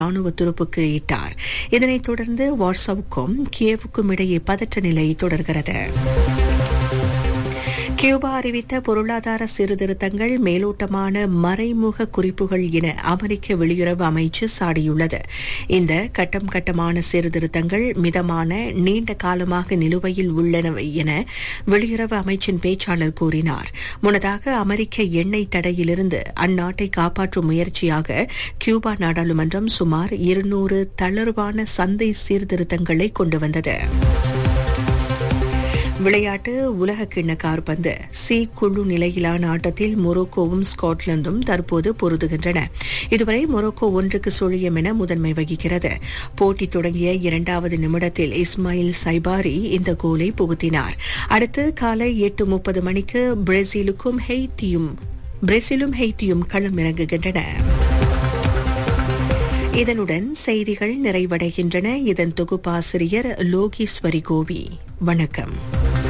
ராணுவ துருப்புக்கு இட்டார் இதனைத் தொடர்ந்து வாட்ஸ்அப்புக்கும் கியேவுக்கும் இடையே பதற்ற நிலை தொடர்கிறது கியூபா அறிவித்த பொருளாதார சீர்திருத்தங்கள் மேலோட்டமான மறைமுக குறிப்புகள் என அமெரிக்க வெளியுறவு அமைச்சு சாடியுள்ளது இந்த கட்டம் கட்டமான சீர்திருத்தங்கள் மிதமான நீண்ட காலமாக நிலுவையில் உள்ளனவை என வெளியுறவு அமைச்சின் பேச்சாளர் கூறினார் முன்னதாக அமெரிக்க எண்ணெய் தடையிலிருந்து அந்நாட்டை காப்பாற்றும் முயற்சியாக கியூபா நாடாளுமன்றம் சுமார் இருநூறு தளர்வான சந்தை சீர்திருத்தங்களை கொண்டு வந்தது விளையாட்டு உலக கிண்ண கார்பந்து சி குழு நிலையிலான ஆட்டத்தில் மொரோக்கோவும் ஸ்காட்லாந்தும் தற்போது பொருதுகின்றன இதுவரை மொரோக்கோ ஒன்றுக்கு சுழியம் என முதன்மை வகிக்கிறது போட்டி தொடங்கிய இரண்டாவது நிமிடத்தில் இஸ்மாயில் சைபாரி இந்த கோலை புகுத்தினார் அடுத்து காலை எட்டு முப்பது மணிக்கு பிரேசிலுக்கும் ஹெய்த்தியும் பிரேசிலும் ஹெய்த்தியும் களமிறங்குகின்றன இதனுடன் செய்திகள் நிறைவடைகின்றன இதன் தொகுப்பாசிரியர் லோகீஸ்வரி கோவி வணக்கம்